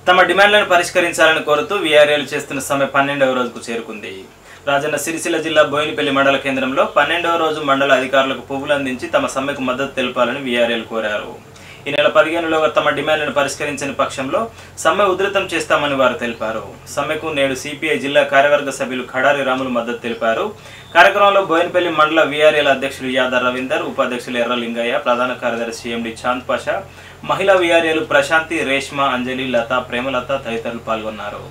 తమ డిమాండ్లను పరిష్కరించాలని కోరుతూ వీఆర్ఏలు చేస్తున్న సమ్మె పన్నెండవ రోజుకు చేరుకుంది రాజన్న సిరిసిల్ల జిల్లా బోయినపల్లి మండల కేంద్రంలో పన్నెండవ రోజు మండల అధికారులకు పువ్వులు అందించి తమ సమ్మెకు మద్దతు తెలపాలని వీఆర్ఏలు కోరారు ఈ నెల పదిహేనులోగా తమ డిమాండ్లను పరిష్కరించని పక్షంలో సమ్మె ఉధృతం చేస్తామని వారు తెలిపారు సమ్మెకు నేడు సిపిఐ జిల్లా కార్యవర్గ సభ్యులు ఖడారి రాములు మద్దతు తెలిపారు కార్యక్రమంలో బోయినపల్లి మండల వీఆర్ఏల అధ్యక్షులు యాదర్ రవీందర్ ఉపాధ్యక్షులు ఎర్ర లింగయ్య ప్రధాన కార్యదర్శి ఎండి చాంద్ పాషా మహిళా వీఆర్ఏలు ప్రశాంతి రేష్మ అంజలి లత ప్రేమలత తదితరులు పాల్గొన్నారు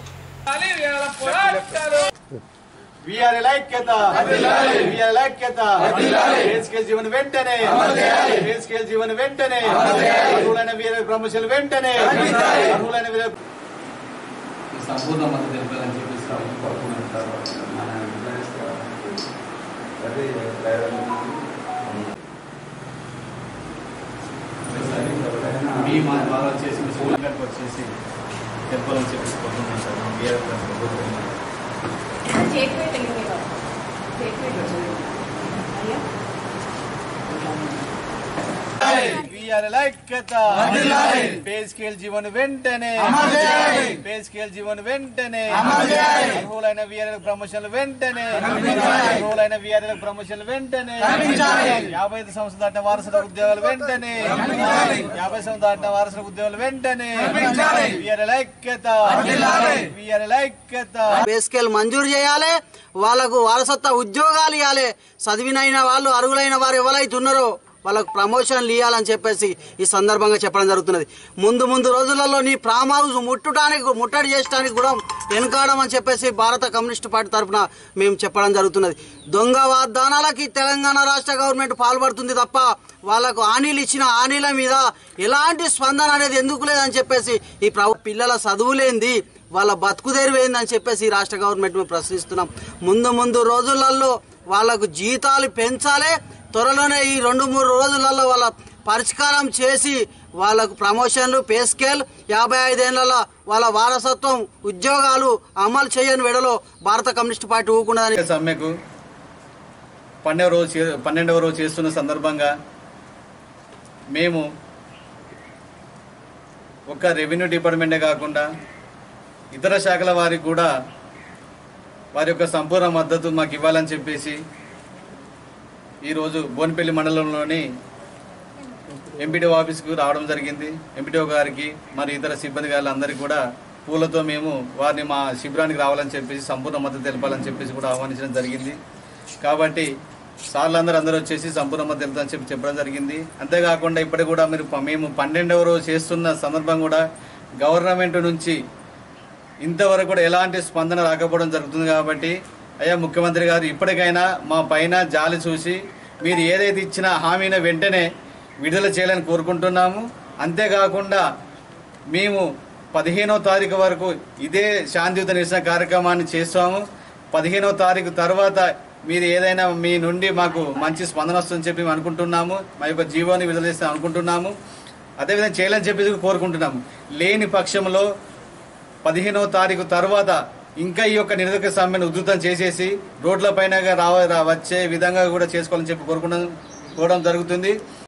వీఆర్ ఐక్యత వీఆర్ ఐక్యత స్కేల్ జీవన్ వెంటనే స్కేల్ జీవన్ వెంటనే అర్హులైన వీర ప్రమోషన్ వెంటనే అర్హులైన వీర సంపూర్ణ మద్దతు తెలిపాలని చెప్పేసి కోరుకుంటున్నారు మీ మా ద్వారా చేసిన స్కూల్ గారికి వచ్చేసి తెలపాలని చెప్పేసి కోరుకుంటున్నాం సార్ మా వీఆర్ కోరుకుంటున్నాం చేతిపేట ఇవ్వలేదు చేతిపేట అయ్యా వీఆర్ ఐక్యత పే స్కేల్ జీవన్ వెంటనే పే స్కేల్ జీవన్ వెంటనే అర్హులైన వీఆర్ ప్రమోషన్లు వెంటనే అర్హులైన వీఆర్ ప్రమోషన్లు వెంటనే యాభై ఐదు సంవత్సరాలు దాటిన వారసుల ఉద్యోగాలు వెంటనే యాభై సంవత్సరాలు దాటిన వారసుల ఉద్యోగాలు వెంటనే వీఆర్ ఐక్యత వీఆర్ ఐక్యత పే స్కేల్ మంజూరు చేయాలి వాళ్ళకు వారసత్వ ఉద్యోగాలు ఇవ్వాలి చదివినైన వాళ్ళు అర్హులైన వారు ఎవరైతే ఉన్నారో వాళ్ళకు ప్రమోషన్లు ఇవ్వాలని చెప్పేసి ఈ సందర్భంగా చెప్పడం జరుగుతున్నది ముందు ముందు రోజులలో నీ ఫామ్ హౌస్ ముట్టడానికి ముట్టడి చేయడానికి కూడా వెనుకాడడం అని చెప్పేసి భారత కమ్యూనిస్ట్ పార్టీ తరఫున మేము చెప్పడం జరుగుతున్నది దొంగ వాగ్దానాలకి తెలంగాణ రాష్ట్ర గవర్నమెంట్ పాల్పడుతుంది తప్ప వాళ్ళకు హామీలు ఇచ్చిన హామీల మీద ఎలాంటి స్పందన అనేది ఎందుకు లేదని చెప్పేసి ఈ ప్రభు పిల్లల చదువులేంది వాళ్ళ బతుకుదేరు ఏందని చెప్పేసి ఈ రాష్ట్ర గవర్నమెంట్ మేము ప్రశ్నిస్తున్నాం ముందు ముందు రోజులలో వాళ్ళకు జీతాలు పెంచాలి త్వరలోనే ఈ రెండు మూడు రోజులలో వాళ్ళ పరిష్కారం చేసి వాళ్ళకు ప్రమోషన్లు పే స్కేల్ యాభై ఐదేళ్లలో వాళ్ళ వారసత్వం ఉద్యోగాలు అమలు చేయని వెడలో భారత కమ్యూనిస్ట్ పార్టీ ఊకున్నదని సమ్మెకు పన్నెండవ రోజు చే- పన్నెండవ రోజు చేస్తున్న సందర్భంగా మేము ఒక రెవెన్యూ డిపార్ట్మెంటే కాకుండా ఇతర శాఖల వారికి కూడా వారి యొక్క సంపూర్ణ మద్దతు మాకు ఇవ్వాలని చెప్పేసి ఈరోజు బోన్పల్లి మండలంలోని ఎంపీడీఓ ఆఫీస్కు రావడం జరిగింది ఎంపీడీఓ గారికి మరి ఇతర సిబ్బంది గారులందరికీ కూడా పూలతో మేము వారిని మా శిబిరానికి రావాలని చెప్పేసి సంపూర్ణ మద్దతు తెలపాలని చెప్పేసి కూడా ఆహ్వానించడం జరిగింది కాబట్టి సార్లు అందరూ అందరూ వచ్చేసి సంపూర్ణ మద్దతు తెలుపుతామని చెప్పి చెప్పడం జరిగింది అంతేకాకుండా ఇప్పటికి కూడా మీరు ప- మేము పన్నెండవ రోజు చేస్తున్న సందర్భం కూడా గవర్నమెంట్ నుంచి ఇంతవరకు కూడా ఎలాంటి స్పందన రాకపోవడం జరుగుతుంది కాబట్టి అయ్యా ముఖ్యమంత్రి గారు ఇప్పటికైనా మా పైన జాలి చూసి మీరు ఏదైతే ఇచ్చిన హామీని వెంటనే విడుదల చేయాలని కోరుకుంటున్నాము అంతేకాకుండా మేము పదిహేనో తారీఖు వరకు ఇదే శాంతియుత నిరసన కార్యక్రమాన్ని చేస్తాము పదిహేనో తారీఖు తర్వాత మీరు ఏదైనా మీ నుండి మాకు మంచి స్పందన వస్తుందని చెప్పి మేము అనుకుంటున్నాము మా యొక్క జీవోని విడుదల చేస్తాం అనుకుంటున్నాము అదేవిధంగా చేయాలని చెప్పి కోరుకుంటున్నాము లేని పక్షంలో పదిహేనవ తారీఖు తర్వాత ఇంకా ఈ యొక్క నిరసక సమ్మెను ఉధృతం చేసేసి రోడ్ల పైన రావ రా- వచ్చే విధంగా కూడా చేసుకోవాలని చెప్పి కోరుకుంటాం కోరడం జరుగుతుంది